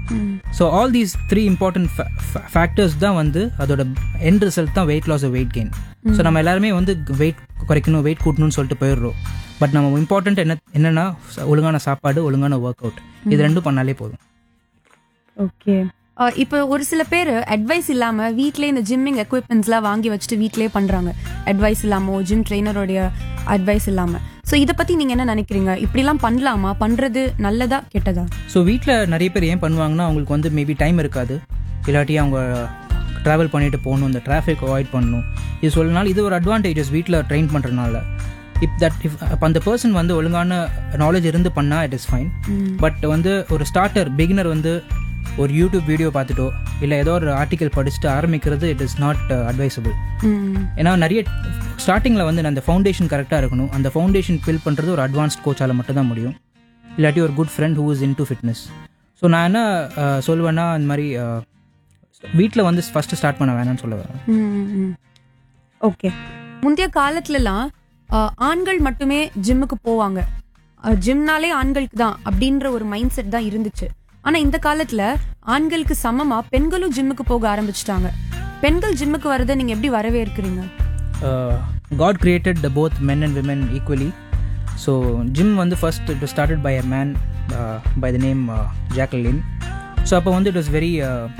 So all these three important factors தான் வந்து அதோட எண்ட் ரிசல்ட் தான் weight loss weight gain so நம்ம எல்லாருமே வந்து வெயிட் குறைக்கணும் வெயிட் கூட்டணும்னு சொல்லிட்டு போயிடுறோம் பட் நம்ம இம்பார்ட்டன்ட் என்ன என்னன்னா ஒழுங்கான சாப்பாடு ஒழுங்கான ஒர்க் அவுட் இது ரெண்டும் பண்ணாலே போதும் ஓகே இப்போ ஒரு சில பேர் அட்வைஸ் இல்லாம வீட்லயே இந்த ஜிம்மிங் எக்யூப்மெண்ட்ஸ்லாம் வாங்கி வச்சுட்டு வீட்லயே பண்றாங்க அட்வைஸ் இல்லாமோ ஜிம் ட்ரெயினரோடைய அட்வைஸ் இல்லாம ஸோ இதை பத்தி நீங்க என்ன நினைக்கிறீங்க இப்படிலாம் பண்ணலாமா பண்றது நல்லதா கெட்டதா ஸோ வீட்டில் நிறைய பேர் ஏன் பண்ணுவாங்கன்னா அவங்களுக்கு வந்து மேபி டைம் இருக்காது இல்லாட்டி அவங்க ட்ராவல் பண்ணிட்டு போகணும் இந்த டிராஃபிக் அவாய்ட் பண்ணணும் இது சொல்லனால இது ஒரு அட்வான்டேஜஸ் வீட்டில் ட்ரெயின் பண்ணுறதுனால இப் தட் இஃப் அப்போ அந்த பர்சன் வந்து ஒழுங்கான நாலேஜ் இருந்து பண்ணால் இட் இஸ் ஃபைன் பட் வந்து ஒரு ஸ்டார்டர் பிகினர் வந்து ஒரு யூடியூப் வீடியோ பார்த்துட்டோ இல்லை ஏதோ ஒரு ஆர்டிக்கல் படிச்சுட்டு ஆரம்பிக்கிறது இட் இஸ் நாட் அட்வைசபிள் ஏன்னா நிறைய ஸ்டார்டிங்கில் வந்து அந்த ஃபவுண்டேஷன் கரெக்டாக இருக்கணும் அந்த ஃபவுண்டேஷன் ஃபில் பண்ணுறது ஒரு அட்வான்ஸ்ட் கோச்சால் மட்டும் தான் முடியும் இல்லாட்டி ஒரு good friend who is in to fitness so நான் என்ன அஹ், சொல்லுவேன்னா இந்த மாதிரி வீட்டில் வந்து ஃபஸ்ட்டு ஸ்டார்ட் பண்ண வேணாம்னு சொல்ல வரேன் ஓகே முந்தைய காலத்துலலாம் ஆஹ், ஆண்கள் மட்டுமே ஜிம்முக்கு போவாங்க ஜிம்னாலே ஆண்களுக்கு தான் அப்படின்ற ஒரு மைண்ட் செட் தான் இருந்துச்சு ஆனா இந்த காலத்துல ஆண்களுக்கு சமமா பெண்களும் ஜிம்முக்கு போக ஆரம்பிச்சிட்டாங்க பெண்கள் ஜிம்முக்கு வரதை நீங்க எப்படி வரவேற்கிறீங்க God created the both men and women equally so gym வந்து first it started by a man by the name Jacqueline so அப்போ வந்து இட் வாஸ் வெரி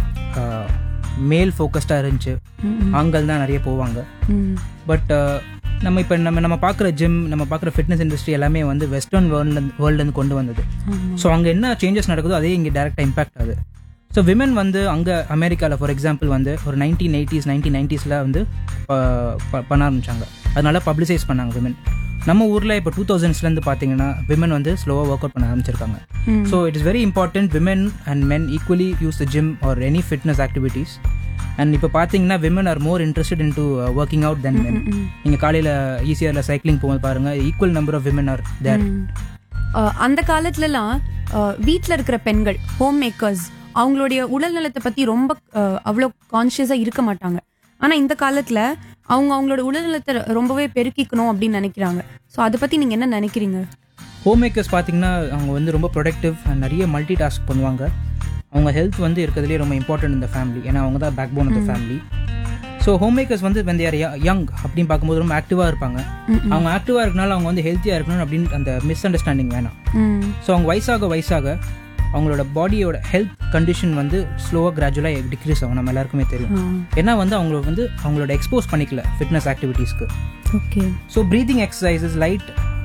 மேல் ஃபோக்கஸ்டாக இருந்துச்சு ஆண்கள் தான் நிறைய போவாங்க பட் நம்ம இப்போ நம்ம நம்ம பார்க்குற ஜிம் நம்ம பார்க்குற ஃபிட்னஸ் இண்டஸ்ட்ரி எல்லாமே வந்து வெஸ்டர்ன் வேர்ல்டு வேர்ல்டுலேருந்து கொண்டு வந்தது ஸோ அங்கே என்ன சேஞ்சஸ் நடக்குதோ அதே இங்கே டேரெக்டாக இம்பாக்ட் ஆகுது ஸோ விமன் வந்து அங்கே அமெரிக்காவில் ஃபார் எக்ஸாம்பிள் வந்து ஒரு நைன்டீன் எயிட்டிஸ் நைன்டீன் நைன்டிஸில் வந்து ப- ப- பண்ண ஆரம்பிச்சாங்க அதனால பப்ளிசைஸ் பண்ணாங்க விமன் நம்ம ஊரில் இப்போ டூ தௌசண்ட்ஸ்லேருந்து பார்த்தீங்கன்னா விமன் வந்து ஸ்லோவாக ஒர்க் அவுட் பண்ண ஆரம்பிச்சிருக்காங்க so it is very important women and men equally use the gym or any fitness activities and இப்போ பார்த்தீங்கன்னா women are more interested in to working out than men நீங்கள் காலையில் ஈஸியாக சைக்கிளிங் போகும்போது பாருங்கள் equal number of women are there ah, அந்த காலத்துலலாம் ஆஹ், வீட்ல இருக்கிற பெண்கள் ஹோம் மேக்கர்ஸ் அவங்களுடைய உடல் நலத்தை பத்தி ரொம்ப ஆஹ், அவ்வளோ கான்சியஸா இருக்க மாட்டாங்க ஆனா இந்த காலத்துல அவங்க அவங்களோட உடல் நலத்தை ரொம்பவே பெருக்கிக்கணும் அப்படின்னு நினைக்கிறாங்க ஸோ அதை பத்தி நீங்க என்ன நினைக்கிறீங்க ஹோம் மேக்கர்ஸ் பார்த்தீங்கன்னா அவங்க வந்து ரொம்ப ப்ரொடக்டிவ் அண்ட் நிறைய மல்டி டாஸ்க் பண்ணுவாங்க அவங்க ஹெல்த் வந்து இருக்கிறதுலே ரொம்ப இம்பார்ட்டன்ட் இந்த ஃபேமிலி ஏன்னா அவங்க தான் backbone of the family so homemakers வந்து வெந்த யார் யங் அப்படின்னு பார்க்கும்போது ரொம்ப ஆக்டிவாக இருப்பாங்க அவங்க ஆக்டிவாக இருக்கனால அவங்க வந்து ஹெல்த்தியாக இருக்கணும் அப்படின்னு அந்த மிஸ் அண்டர்ஸ்டாண்டிங் வேணாம் ம் ஸோ அவங்க வயசாக வயசாக அவங்களோட பாடியோட ஹெல்த் கண்டிஷன் வந்து ஸ்லோவாக கிராஜுவலாக டிக்ரீஸ் ஆகும் நம்ம எல்லாருக்குமே தெரியும் ஏன்னா வந்து அவங்கள வந்து அவங்களோட எக்ஸ்போஸ் பண்ணிக்கல ஃபிட்னஸ் ஆக்டிவிட்டீஸ்க்கு okay so breathing exercises light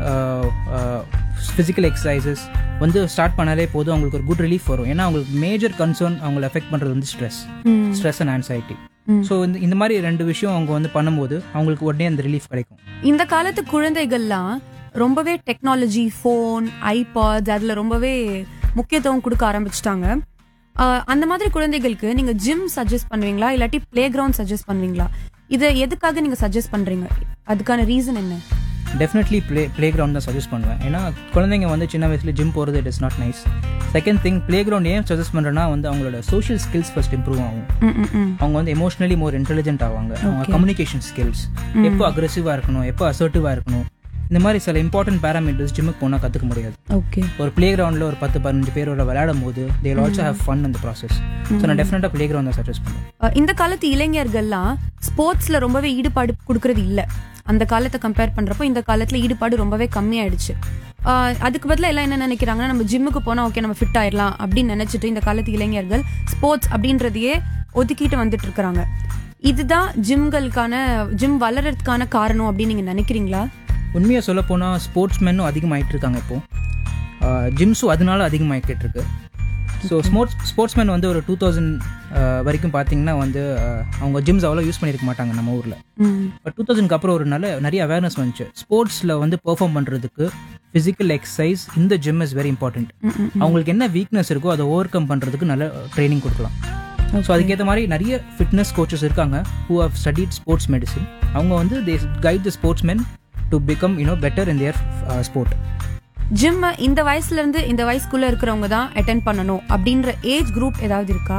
physical exercises வந்து ஸ்டார்ட் பண்ணாலே போதும் அவங்களுக்கு ஒரு குட் ரிலீஃப் வரும் ஏன்னா அவங்களுக்கு மேஜர் கன்சர்ன் அவங்களை எஃபெக்ட் பண்ணுறது வந்து stress stress and anxiety so இந்த இந்த மாதிரி ரெண்டு விஷயம் அவங்க வந்து பண்ணும்போது அவங்களுக்கு உடனே அந்த ரிலீஃப் கிடைக்கும் இந்த காலத்து குழந்தைகள்லாம் ரொம்பவே டெக்னாலஜி ஃபோன் ஐபாட் அதுல ரொம்பவே முக்கியத்துவம் கொடுக்க ஆரம்பிச்சிட்டாங்க அந்த மாதிரி குழந்தைகளுக்கு நீங்க ஜிம் சஜஸ்ட் பண்ணுவீங்களா இல்லாட்டி பிளே கிரவுண்ட் சஜஸ்ட் பண்ணுவீங்களா இதை எதுக்காக நீங்க சஜஸ்ட் பண்றீங்க அதுக்கான ரீசன் என்ன டெஃபினெட்லி ப்ளே ப்ளே கிரவுண்ட் தான் சஜஸ்ட் பண்ணுவேன் ஏன்னா குழந்தைங்க வந்து சின்ன வயசுல ஜிம் போகிறது it is not nice second thing playground ஏன் சஜஸ்ட் பண்ணுறேன்னா வந்து அவங்களோட சோஷியல் ஸ்கில்ஸ் ஃபர்ஸ்ட் இம்ப்ரூவ் ஆகும் ம், ம், ம். அவங்க வந்து எமோஷனலி மோர் இன்டெலிஜென்ட் ஆவாங்க அவங்க கம்யூனிகேஷன் ஸ்கில்ஸ் எப்போ அக்ரெசிவாக இருக்கணும் எப்போ அசர்ட்டிவாக இருக்கணும் இந்த மாதிரி சில இம்பார்ட்டன்ட் பேராமீட்டர்ஸ் ஜிம்முக்கு போனால் கற்றுக்க முடியாது ஓகே ஒரு பிளே கிரவுண்டில் ஒரு பத்து பதினஞ்சு பேரோட விளையாடும் போது தேல் ஆல்சோ ஹேவ் ஃபன் அந்த ப்ராசஸ் ஸோ நான் டெஃபினட்டாக பிளே கிரவுண்ட் தான் சஜஸ்ட் பண்ணுவேன் அஹ் இந்த காலத்து இளைஞர்கள்லாம் ஸ்போர்ட்ஸ்ல ரொம்பவே ஈடுபாடு கொடுக்கறது இல்ல அந்த காலத்தை கம்பேர் பண்றப்போ இந்த காலத்துல ஈடுபாடு ரொம்பவே கம்மியாயிடுச்சு அஹ் அதுக்கு பதிலா எல்லாம் என்ன நினைக்கிறாங்கன்னா நம்ம ஜிம்முக்கு போனா ஓகே நம்ம ஃபிட் ஆயிடலாம் அப்படின்னு நினைச்சிட்டு இந்த காலத்து இளைஞர்கள் ஸ்போர்ட்ஸ் அப்படின்றதையே ஒதுக்கிட்டு வந்துட்டு இருக்காங்க இதுதான் ஜிம்களுக்கான ஜிம் வளர்றதுக்கான காரணம் அப்படின்னு நீங்க நினைக்கிறீங்களா உண்மையாக சொல்ல போனால் ஸ்போர்ட்ஸ் மென்னும் அதிகமாயிட்டு இருக்காங்க இப்போ ஜிம்ஸும் அதனால அதிகமாகிட்டு இருக்கு ஸோ ஸ்போர்ட்ஸ் ஸ்போர்ட்ஸ்மேன் வந்து ஒரு டூ தௌசண்ட் வரைக்கும் பார்த்தீங்கன்னா வந்து அஹ், அவங்க ஜிம்ஸ் அவ்வளோ யூஸ் பண்ணியிருக்க மாட்டாங்க நம்ம ஊரில் பட் டூ தௌசண்ட்க்கு அப்புறம் ஒரு நல்ல நிறைய அவேர்னஸ் வந்துச்சு ஸ்போர்ட்ஸில் வந்து பெர்ஃபார்ம் பண்ணுறதுக்கு ஃபிசிக்கல் எக்ஸசைஸ் இந்த ஜிம் இஸ் வெரி இம்பார்ட்டன்ட் அவங்களுக்கு என்ன வீக்னஸ் இருக்கோ அதை ஓவர் கம் பண்ணுறதுக்கு நல்ல ட்ரைனிங் கொடுக்கலாம் ஸோ அதுக்கேற்ற மாதிரி நிறைய ஃபிட்னஸ் கோச்சஸ் இருக்காங்க who have studied sports medicine அவங்க வந்து they guide the sportsmen to become you know better in their sport gym இந்த வயசுல இருந்து இந்த வயசுக்குள்ள இருக்கிறவங்க தான் அட்டென்ட் பண்ணணும் அப்படின்ற ஏஜ் குரூப் ஏதாவது இருக்கா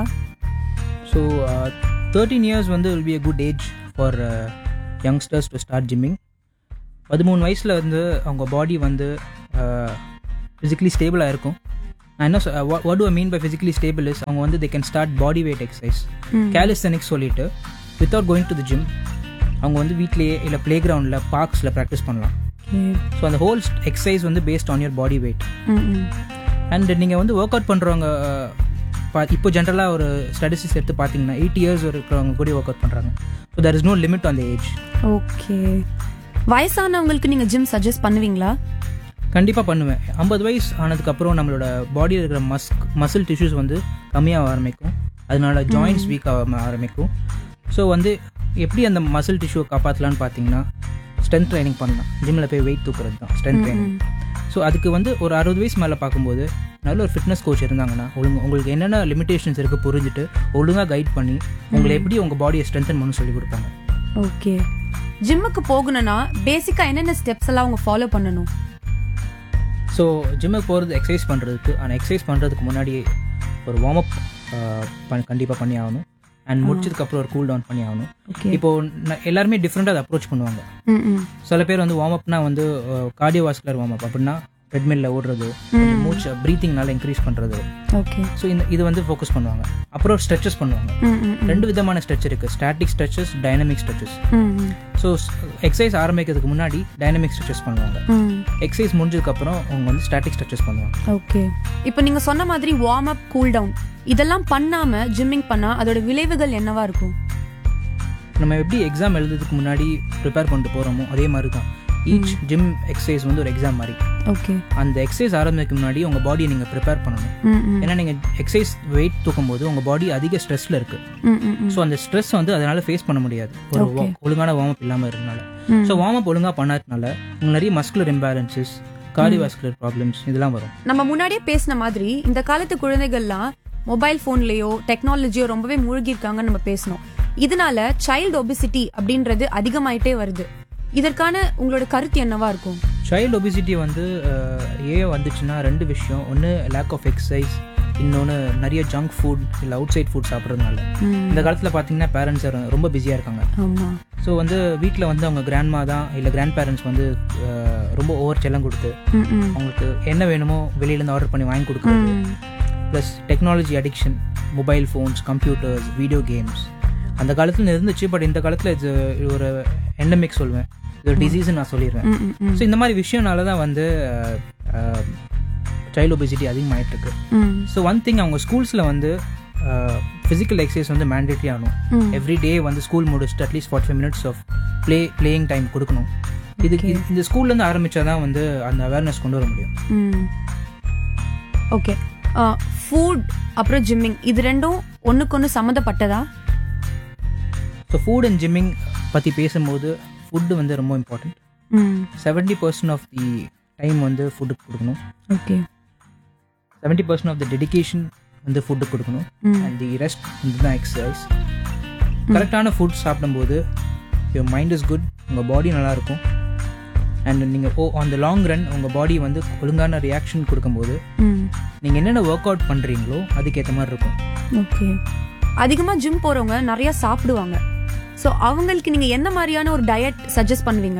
ஸோ தேர்ட்டீன் இயர்ஸ் வந்து will be a good age for youngsters to start gymming பதிமூணு வயசில் வந்து அவங்க பாடி வந்து ஃபிசிக்கலி ஸ்டேபிளாக இருக்கும் நான் என்ன what do mean by physically stable is அவங்க வந்து they can start body weight exercise calisthenics சொல்லிட்டு without going to the gym அவங்க வந்து வீட்லேயே இல்லை ப்ளே கிரவுண்டில் பார்க்ஸில் ப்ராக்டிஸ் பண்ணலாம் ஸோ அந்த ஹோல் எக்ஸசைஸ் வந்து based on your body weight and நீங்கள் வந்து ஒர்க் அவுட் பண்ணுறவங்க இப்போ ஜென்ரலாக ஒரு ஸ்டடிஸ்டிக்ஸ் எடுத்து பார்த்தீங்கன்னா எயிட் இயர்ஸ் இருக்கிறவங்க கூட ஒர்க் அவுட் பண்ணுறாங்க so there is no limit on the age okay வயசானவங்களுக்கு நீங்க ஜிம் சஜஸ்ட் பண்ணுவீங்களா கண்டிப்பாக பண்ணுவேன் ஐம்பது வயசு ஆனதுக்கப்புறம் நம்மளோட பாடியில் இருக்கிற மஸ்க் மசில் டிஷ்யூஸ் வந்து கம்மியாக ஆரம்பிக்கும் அதனால ஜாயின்ஸ் வீக் ஆக ஆரம்பிக்கும் ஸோ வந்து எப்படி அந்த மசில் டிஷ்யூவை காப்பாற்றலான்னு பார்த்தீங்கன்னா ஸ்ட்ரென்த் ட்ரைனிங் பண்ணலாம் ஜிம்மில் போய் வெயிட் தூக்குறது தான் ஸ்ட்ரென்த் ட்ரைனிங் ஸோ அதுக்கு வந்து ஒரு அறுபது வயசு மேலே பார்க்கும்போது நல்ல ஒரு ஃபிட்னஸ் கோச் இருந்தாங்கன்னா ஒழுங்கு உங்களுக்கு என்னென்ன லிமிடேஷன்ஸ் இருக்குது புரிஞ்சுட்டு ஒழுங்காக கைட் பண்ணி உங்களை எப்படி உங்கள் பாடியை ஸ்ட்ரென்தன் பண்ண சொல்லி கொடுப்பாங்க ஓகே ஜிம்முக்கு போகணும்னா பேசிக்கா என்னென்ன ஸ்டெப்ஸ் எல்லாம் அவங்க ஃபாலோ பண்ணணும் ஸோ ஜிம்முக்கு போகிறது எக்ஸசைஸ் பண்ணுறதுக்கு ஆனால் எக்ஸசைஸ் பண்ணுறதுக்கு முன்னாடி ஒரு வார்ம் அப் கண்டிப்பாக பண்ணி ஆகணும் அண்ட் முடிச்சதுக்கப்புறம் ஒரு கூல் டவுன் பண்ணி ஆகணும் ஓகே இப்போ ந- எல்லாருமே டிஃப்ரெண்ட்டாக அதை அப்ரோச் பண்ணுவாங்க ம் ம் சில பேர் வந்து வார்ம் அப்னா வந்து கார்டியோவாஸ்குலர் வார்ம் அப் அப்படின்னா ட்ரெட்மில்ல ஓடுறது கொஞ்சம் மூச்சு ப்ரீத்திங்னால இன்க்ரீஸ் பண்ணுறது ஓகே ஸோ இந்த இது வந்து ஃபோக்கஸ் பண்ணுவாங்க அப்புறம் ஸ்ட்ரெச்சஸ் பண்ணுவாங்க ம் ம் ரெண்டு விதமான ஸ்ட்ரெச் இருக்குது ஸ்டாட்டிக் ஸ்ட்ரெச்சஸ் டைனமிக் ஸ்ட்ரெச்சஸ் ம் ம் ஸோ எக்ஸசைஸ் ஆரம்பிக்கிறதுக்கு முன்னாடி டைனமிக் ஸ்ட்ரெச்சஸ் பண்ணுவாங்க ம் எக்ஸசைஸ் முடிஞ்சதுக்கப்புறம் அவங்க வந்து ஸ்டாட்டிக் ஸ்ட்ரெச்சஸ் பண்ணுவாங்க ஓகே இப்போ நீங்க சொன்ன மாதிரி வார்ம் அப் கூல் டவுன் இதெல்லாம் பண்ணாம ஜிம்மிங் பண்ணா அதோட விளைவுகள் என்னவா இருக்கும் நம்ம எப்படி எக்ஸாம் எழுதுறதுக்கு முன்னாடி ப்ரிப்பேர் பண்ணிட்டு போகிறோமோ அதே மாதிரி தான் ஈச் ஜிம் எக்ஸசைஸ் வந்து ஒரு எக்ஸாம் மாதிரி ஓகே அந்த எக்ஸசைஸ் ஆரம்பிக்கு முன்னாடி உங்கள் பாடியை நீங்கள் ப்ரிப்பேர் பண்ணணும் ம் ம் ஏன்னா நீங்கள் எக்ஸசைஸ் வெயிட் தூக்கும் போது உங்கள் பாடி அதிக ஸ்ட்ரெஸ்ல இருக்கு ம் ம் ம் ஸோ அந்த ஸ்ட்ரெஸ் வந்து அதனால ஃபேஸ் பண்ண முடியாது ஒரு wa- ஒழுங்கான வார்ம் அப் இல்லாமல் இருந்தனால ம். ஸோ வார்ம் அப் ஒழுங்காக பண்ணாதனால உங்களுக்கு நிறைய மஸ்குலர் இம்பேலன்சஸ் கார்டிவாஸ்குலர் ப்ராப்ளம்ஸ் இதெல்லாம் வரும் நம்ம முன்னாடியே பேசின மாதிரி இந்த காலத்து குழந்தைகள்லாம் மொபைல் போன்லயோ டெக்னாலஜியோ ரொம்பவே மூழ்கி இருக்காங்கன்னு நம்ம பேசணும் இதனால சைல்டு ஒபிசிட்டி அப்படின்றது அதிகமாயிட்டே வருது இதற்கான உங்களோட கருத்து என்னவா இருக்கும் சைல்டு ஒபிசிட்டி வந்து அஹ், ஏன் வந்துச்சுன்னா ரெண்டு விஷயம் ஒன்று லேக் ஆஃப் எக்ஸசைஸ் இன்னொன்று நிறைய ஜங்க் ஃபுட் இல்லை அவுட் சைட் ஃபுட் சாப்பிட்றதுனால இந்த காலத்தில் பார்த்தீங்கன்னா பேரண்ட்ஸ் ரொம்ப பிஸியாக இருக்காங்க ஆமா ஸோ வந்து வீட்டில் வந்து அவங்க கிராண்ட்மா தான் இல்லை கிராண்ட் பேரண்ட்ஸ் வந்து அஹ், ரொம்ப ஓவர் செல்லம் கொடுத்து ம், ம். அவங்களுக்கு என்ன வேணுமோ வெளியிலேருந்து ஆர்டர் பண்ணி வாங்கி கொடுக்குறது ம். Plus technology addiction mobile phones computers video games அந்த காலத்தில் இருந்துச்சு பட் இந்த காலத்தில் இது இது ஒரு எண்டமிக் சொல்லுவேன் இது ஒரு டிசீஸ்னு நான் சொல்லிடுவேன் ம், ம், ம். ஸோ இந்த மாதிரி விஷயம்னால தான் வந்து சைல்டு ஒபிசிட்டி அதிகமாயிட்டு இருக்கு ம், ஸோ ஒன் திங் அவங்க ஸ்கூல்ஸில் வந்து ஃபிசிக்கல் எக்ஸசைஸ் வந்து மேண்டேட்ரி ஆகணும் ம். எவ்ரி டே வந்து ஸ்கூல் முடிச்சுட்டு at least forty five minutes of play playing time கொடுக்கணும் இது இது- இந்த ஸ்கூல்லேருந்து ஆரம்பிச்சா தான் வந்து அந்த அவேர்னஸ் கொண்டு வர முடியும் ம். ஓகே ஃபுட் அப்புறம் ஜிம்மிங் இது ரெண்டும் ஒண்ணுக்கு ஒன்று சம்மந்தப்பட்டதா ஸோ ஃபுட் அண்ட் ஜிம்மிங் பற்றி பேசும்போது ஃபுட்டு வந்து ரொம்ப இம்பார்ட்டண்ட் ம் seventy percent of the time வந்து ஃபுட்டுக்கு கொடுக்கணும் okay seventy percent of the dedication வந்து ஃபுட்டுக்கு கொடுக்கணும் ம். அண்ட் தி ரெஸ்ட் வந்து தான் எக்ஸசைஸ் கரெக்டான ஃபுட் சாப்பிடும்போது யுவர் மைண்ட் இஸ் குட் உங்கள் பாடி நல்லாயிருக்கும் அண்ட் நீங்கள் ஓ ஆன் த லாங் ரன் உங்கள் பாடி வந்து ஒழுங்கான ரியாக்ஷன் கொடுக்கும்போது ம் நீங்கள் என்னென்ன ஒர்க் அவுட் பண்ணுறீங்களோ அதுக்கேற்ற மாதிரி இருக்கும் ஓகே அதிகமா ஜிம் போறவங்க நிறைய சாப்பிடுவாங்க ஸோ அவங்களுக்கு நீங்க என்ன மாதிரியான ஒரு டயட் சஜஸ்ட் பண்ணுவீங்க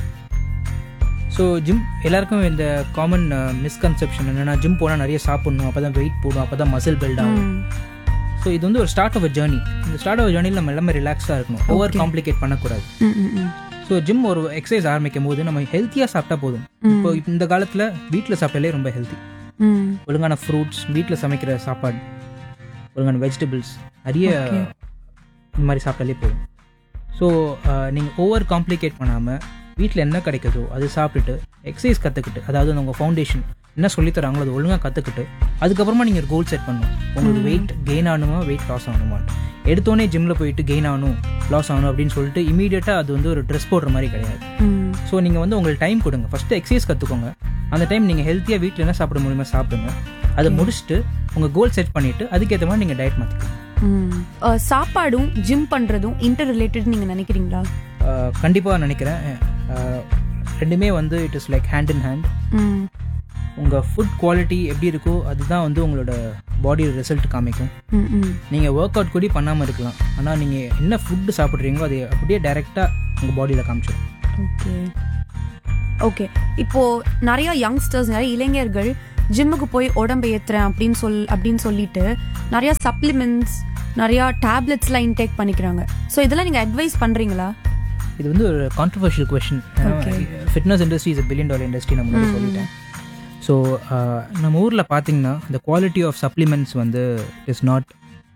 ஸோ ஜிம் எல்லாருக்கும் இந்த காமன் மிஸ்கன்செப்ஷன் என்னன்னா ஜிம் போனால் நிறைய சாப்பிடணும் அப்போ தான் வெயிட் போடும் அப்போ தான் மசில் பில்ட் ஆகும் ம். ஸோ இது வந்து ஒரு ஸ்டார்ட் ஆஃப் அ ஜேர்னி இந்த ஸ்டார்ட் ஆஃப் ஜேர்னியில் நம்ம எல்லாமே ரிலாக்ஸாக இருக்கணும் ஓவர் காம்ப்ளிகேட் பண்ணக்கூடாது ம், ம், ம். ஸோ ஜிம் ஒரு எக்ஸசைஸ் ஆரம்பிக்கும் போது நம்ம ஹெல்த்தியாக சாப்பிட்டா போதும் இப்போ இந்த காலத்தில் வீட்டில் சாப்பிட்டாலே ரொம்ப ஹெல்த்தி ம். ஒழுங்கான ஃப்ரூட்ஸ் வீட்டில் சமைக்கிற சாப்பாடு ஒழுங்கான வெஜிடபிள்ஸ் நிறைய இந்த மாதிரி சாப்பிட்டாலே போதும் ஸோ நீங்கள் ஓவர் காம்ப்ளிகேட் பண்ணாமல் வீட்டில் என்ன கிடைக்குதோ அது சாப்பிட்டுட்டு எக்ஸசைஸ் கற்றுக்கிட்டு அதாவது உங்கள் ஃபவுண்டேஷன் என்ன சொல்லித் தராங்களோ அது ஒழுங்காக கற்றுக்கிட்டு அதுக்கப்புறமா நீங்கள் ஒரு கோல் செட் பண்ணணும் உங்களுக்கு வெயிட் கெயின் ஆகணுமா வெயிட் லாஸ் ஆகணுமா எடுத்தோடனே ஜிம்மில் போயிட்டு கெயின் ஆகணும் லாஸ் ஆகணும் அப்படின்னு சொல்லிட்டு இமீடியட்டாக அது வந்து ஒரு ட்ரெஸ் போடுற மாதிரி கிடையாது ம். ஸோ நீங்கள் வந்து உங்களுக்கு டைம் கொடுங்க ஃபஸ்ட்டு எக்ஸசைஸ் கற்றுக்கோங்க அந்த டைம் நீங்கள் ஹெல்த்தியாக வீட்டில் என்ன சாப்பிட முடியுமோ சாப்பிடுங்க அதை முடிச்சுட்டு உங்கள் கோல் செட் பண்ணிவிட்டு அதுக்கேற்ற மாதிரி நீங்கள் டயட் மாற்றிக்கோங்க ம். அஹ், சாப்பாடும் ஜிம் பண்றதும் இன்டர் ரிலேட்டட் நீங்க நினைக்கிறீங்களா கண்டிப்பாக நினைக்கிறேன் அஹ், ரெண்டுமே வந்து it is like hand in hand ம். உங்கள் ஃபுட் குவாலிட்டி எப்படி இருக்கோ அதுதான் வந்து உங்களோட பாடியோட ரிசல்ட் காமிக்கும் ம், ம். நீங்கள் ஒர்க் அவுட் கூட பண்ணாமல் இருக்கலாம் ஆனால் நீங்கள் என்ன ஃபுட்டு சாப்பிட்றீங்களோ அது அப்படியே டைரெக்டாக உங்கள் பாடியில் காமிச்சிடும் ஓகே ஓகே இப்போ நிறைய யங்ஸ்டர்ஸ் நிறைய இளைஞர்கள் ஜிம்முக்கு போய் உடம்பு ஏத்துறேன் அப்படின்னு சொல் அப்படின்னு சொல்லிட்டு நிறைய சப்ளிமெண்ட்ஸ் நிறைய டேப்லெட்ஸ்லாம் இன்டேக் பண்ணிக்கிறாங்க ஸோ இதெல்லாம் நீங்க அட்வைஸ் பண்றீங்களா இது வந்து ஒரு controversial question fitness industry is billion dollar industry நம்ம முன்னாடி சொல்லிட்டேன் ஸோ நம்ம ஊரில் பார்த்தீங்கன்னா இந்த குவாலிட்டி ஆஃப் சப்ளிமெண்ட்ஸ் வந்து இஸ் நாட்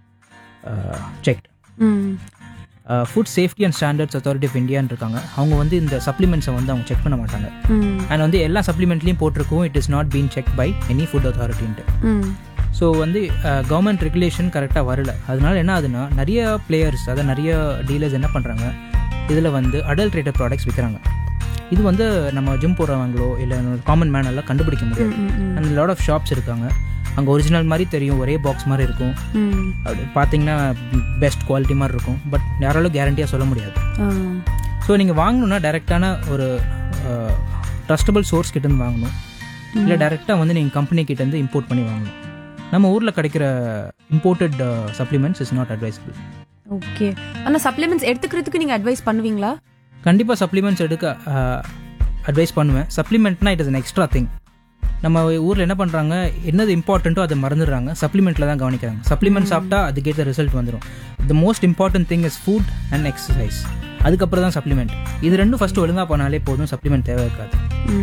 செக்ட் ம் food safety and standards authority of இந்தியான்னு இருக்காங்க அவங்க வந்து இந்த சப்ளிமெண்ட்ஸை வந்து அவங்க செக் பண்ண மாட்டாங்க ம் அண்ட் வந்து எல்லா சப்ளிமெண்ட்லையும் போட்டிருக்கும் it is not been check by any food அத்தாரிட்டின்ட்டு ம் ஸோ வந்து கவர்மெண்ட் ரெகுலேஷன் கரெக்டாக வரல அதனால என்ன ஆகுதுன்னா நிறைய பிளேயர்ஸ் அதாவது நிறைய டீலர்ஸ் என்ன பண்ணுறாங்க இதில் வந்து அடல்ட்ரேட்டட் ப்ராடக்ட்ஸ் விற்கிறாங்க இது வந்து நம்ம ஜிம் போடுறவங்களோ இல்லை காமன் மேன் எல்லாம் கண்டுபிடிக்க முடியாது ம், ம், அண்ட் லாட் ஆஃப் ஷாப்ஸ் இருக்காங்க அங்கே ஒரிஜினல் மாதிரி தெரியும் ஒரே பாக்ஸ் மாதிரி இருக்கும் ம் அப்படி பார்த்தீங்கன்னா பெஸ்ட் குவாலிட்டி மாதிரி இருக்கும் பட் யாராலும் கேரண்டியாக சொல்ல முடியாது ஆ. ஸோ நீங்கள் வாங்கணுன்னா டைரெக்டான ஒரு ட்ரஸ்டபிள் சோர்ஸ் கிட்டேருந்து வாங்கணும் இல்லை டைரெக்டாக வந்து நீங்கள் கம்பெனி கிட்டேருந்து இம்போர்ட் பண்ணி வாங்கணும் நம்ம ஊரில் கிடைக்கிற imported supplements is not advisable okay ஆனா சப்ளிமெண்ட்ஸ் எடுத்துக்கிறதுக்கு நீங்க அட்வைஸ் பண்ணுவீங்களா கண்டிப்பாக சப்ளிமெண்ட்ஸ் எடுக்க அட்வைஸ் பண்ணுவேன் சப்ளிமெண்ட்னா it is an extra thing நம்ம ஊரில் என்ன பண்ணுறாங்க என்னது இம்பார்ட்டண்ட்டோ அதை மறந்துடுறாங்க சப்ளிமெண்ட்டில் தான் கவனிக்கிறாங்க சப்ளிமெண்ட் சாப்பிட்டா அதுக்கேற்ற ரிசல்ட் வந்துடும் the most important thing is food and exercise அதுக்கப்புறம் தான் சப்ளிமெண்ட் இது ரெண்டும் ஃபஸ்ட்டு ஒழுங்காக பண்ணாலே போதும் சப்ளிமெண்ட் தேவை இருக்காது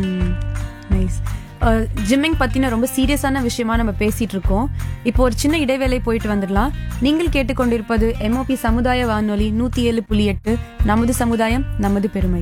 நைஸ் ஜிம்மிங் பத்தின ரொம்ப சீரியஸான விஷயமா நம்ம பேசிட்டு இருக்கோம் இப்போ ஒரு சின்ன இடைவேளை போயிட்டு வந்துடலாம் நீங்கள் கேட்டுக்கொண்டிருப்பது எம்ஓபி சமுதாய வானொலி நூத்தி ஏழு புள்ளி எட்டு நமது சமுதாயம் நமது பெருமை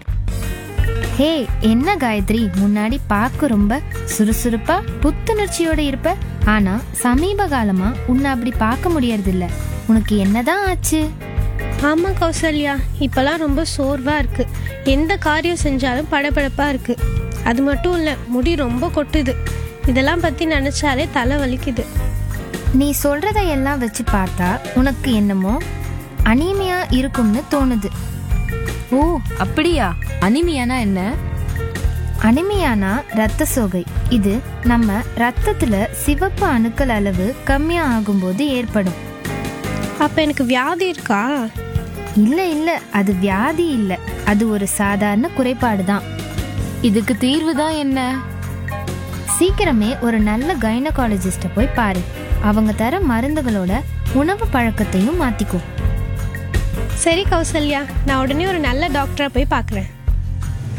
ஹே என்ன காயத்ரி முன்னாடி பார்க்க ரொம்ப சுறுசுறுப்பா புத்துணர்ச்சியோட இருப்ப ஆனா சமீப காலமா உன்னை அப்படி பார்க்க முடியறதில்ல உனக்கு என்னதான் ஆச்சு ஆமா கௌசல்யா இப்பெல்லாம் ரொம்ப சோர்வா இருக்கு எந்த காரியம் செஞ்சாலும் படபடப்பா இருக்கு அது மட்டும் இல்ல முடி ரொம்ப கொட்டுது இதெல்லாம் பத்தி நினைச்சாலே தலை வலிக்குது நீ சொல்றத எல்லாம் வச்சு பார்த்தா உனக்கு என்னமோ அனீமியா இருக்கும்னு தோணுது ஓ அப்படியா அனிமியானா என்ன அனிமியானா ரத்த சோகை இது நம்ம ரத்தத்துல சிவப்பு அணுக்கள் அளவு கம்மியா ஆகும்போது ஏற்படும் அப்ப எனக்கு வியாதி இருக்கா இல்ல இல்ல அது வியாதி இல்ல அது ஒரு சாதாரண குறைபாடு தான் இதுக்கு தீர்வு தான் என்ன சீக்கிரமே ஒரு நல்ல கைனகாலஜிஸ்ட போய் பாரு அவங்க தர மருந்துகளோட உணவு பழக்கத்தையும் மாத்திக்கோ சரி கௌசல்யா நான் உடனே ஒரு நல்ல டாக்டரை போய் பார்க்கறேன்